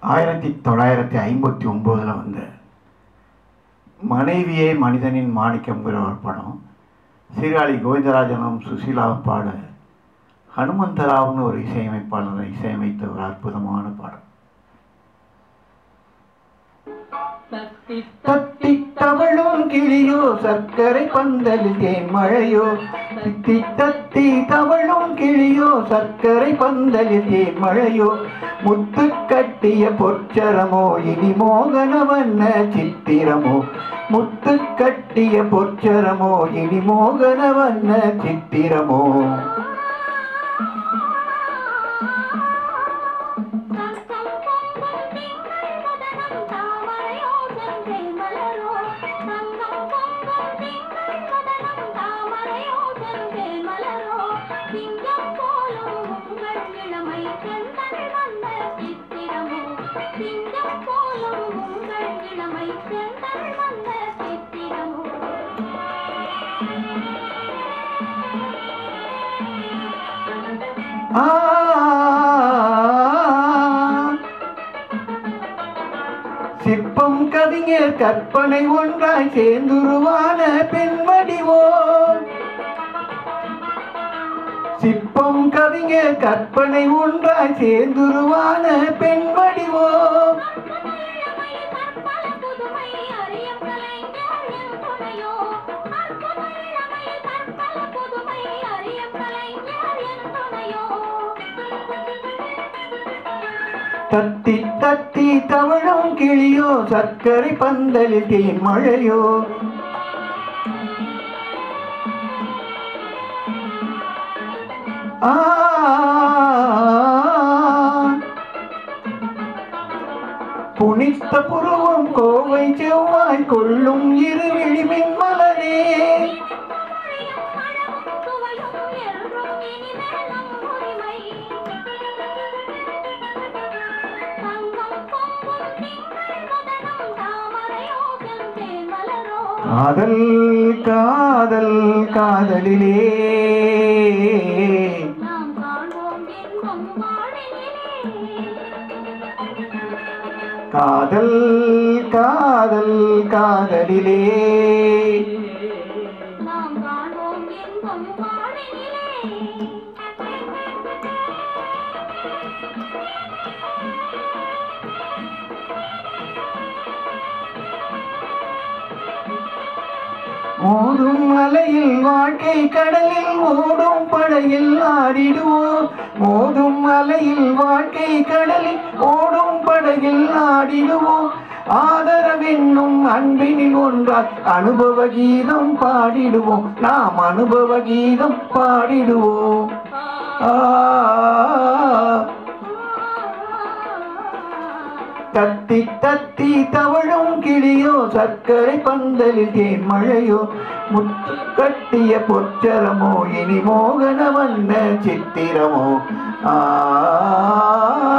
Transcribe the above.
ஆயிரத்தி தொள்ளாயிரத்தி ஐம்பத்தி ஒம்போதில் வந்த மனைவியே மனிதனின் மாணிக்கம்ங்கிற ஒரு படம் சீர்காழி கோவிந்தராஜனும் சுசீலாவும் பாட ஹனுமந்தராவ்னு ஒரு இசையமைப்பாளரை இசையமைத்த ஒரு அற்புதமான பாடம் தத்தி தவழும் கிளியோ சர்க்கரை பந்தலில் தேன் மழையோ தித்தி தத்தி தவழும் கிளியோ சர்க்கரை பந்தலில் தேன் மழையோ முத்து கட்டிய பொற்சரமோ இனி மோகன வண்ண சித்திரமோ முத்து கட்டிய பொற்சரமோ இனி மோகன வண்ண சித்திரமோ ஆ சிற்பம் கவிஞர் கற்பனை ஒன்றாய் சேர்ந்துருவான பெண்மடிவோ சிற்பம் கவிஞர் கற்பனை ஒன்றாய் சேர்ந்துருவான பெண்மடிவோ தத்தி தத்தி தவழும் கிளியோ சர்க்கரை பந்தலில் தேன் மழையோ ஆ புனித்த புருவம் கோவை செவ்வாய் கொள்ளும் இருவிழி மின்மலரே காதல் காதல் காதலிலே காதல் காதல் காதலிலே மோதும் அலையில் வாழ்க்கை கடலில் ஓடும் படையில் ஆடிடுவோம் மோதும் அலையில் வாழ்க்கை கடலில் ஓடும் படையில் ஆடிடுவோம் ஆதரவென்னும் அன்பினில் ஒன்றாய் அனுபவ கீதம் பாடிடுவோம் நாம் அனுபவ கீதம் பாடிடுவோம் ஆ தத்தி தத்தி தவழும் கிளியோ சர்க்கரை பந்தலில் தேன் மழையோ முத்து கட்டிய பொற்சரமோ இனி மோகன வண்ண சித்திரமோ ஆ